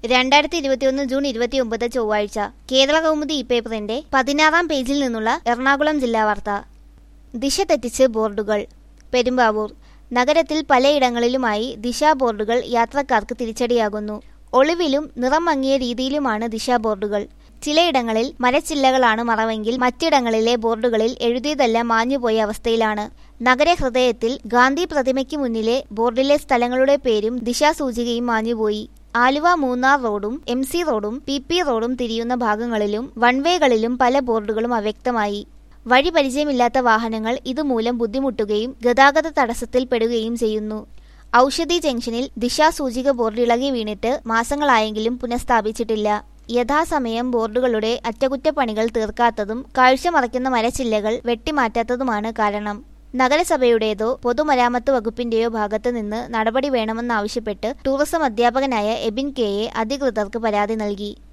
രണ്ടായിരത്തി ഇരുപത്തിയൊന്ന് ജൂൺ ഇരുപത്തിയൊമ്പത് ചൊവ്വാഴ്ച കേരള കൗമുദി ഈ പേപ്പറിന്റെ പതിനാറാം പേജിൽ നിന്നുള്ള എറണാകുളം ജില്ലാ വാർത്ത ദിശ തെറ്റിച്ച് ബോർഡുകൾ പെരുമ്പാവൂർ നഗരത്തിൽ പലയിടങ്ങളിലുമായി ദിശാ ബോർഡുകൾ യാത്രക്കാർക്ക് തിരിച്ചടിയാകുന്നു ഒളിവിലും നിറം മങ്ങിയ രീതിയിലുമാണ് ദിശാ ബോർഡുകൾ ചിലയിടങ്ങളിൽ മരച്ചില്ലകളാണ് മറവെങ്കിൽ മറ്റിടങ്ങളിലെ ബോർഡുകളിൽ എഴുതിയതെല്ലാം മാഞ്ഞുപോയ അവസ്ഥയിലാണ് നഗരഹൃദയത്തിൽ ഗാന്ധി പ്രതിമയ്ക്ക് മുന്നിലെ ബോർഡിലെ സ്ഥലങ്ങളുടെ പേരും ദിശാസൂചികയും മാഞ്ഞുപോയി ആലുവ മൂന്നാർ റോഡും എം സി റോഡും പി പി റോഡും തിരിയുന്ന ഭാഗങ്ങളിലും വൺവേകളിലും പല ബോർഡുകളും അവ്യക്തമായി വഴി പരിചയമില്ലാത്ത വാഹനങ്ങൾ ഇതുമൂലം ബുദ്ധിമുട്ടുകയും ഗതാഗത തടസ്സത്തിൽപ്പെടുകയും ചെയ്യുന്നു ഔഷധി ജംഗ്ഷനിൽ ദിശാസൂചിക ബോർഡ് ഇളകി വീണിട്ട് മാസങ്ങളായെങ്കിലും പുനഃസ്ഥാപിച്ചിട്ടില്ല യഥാസമയം ബോർഡുകളുടെ അറ്റകുറ്റപ്പണികൾ തീർക്കാത്തതും കാഴ്ച മറയ്ക്കുന്ന മരച്ചില്ലകൾ വെട്ടിമാറ്റാത്തതുമാണ് കാരണം നഗരസഭയുടേതോ പൊതുമരാമത്ത് വകുപ്പിന്റെയോ ഭാഗത്തു നിന്ന് നടപടി വേണമെന്നാവശ്യപ്പെട്ട് ടൂറിസം അധ്യാപകനായ എബിൻ കെയെ അധികൃതർക്ക് പരാതി നൽകി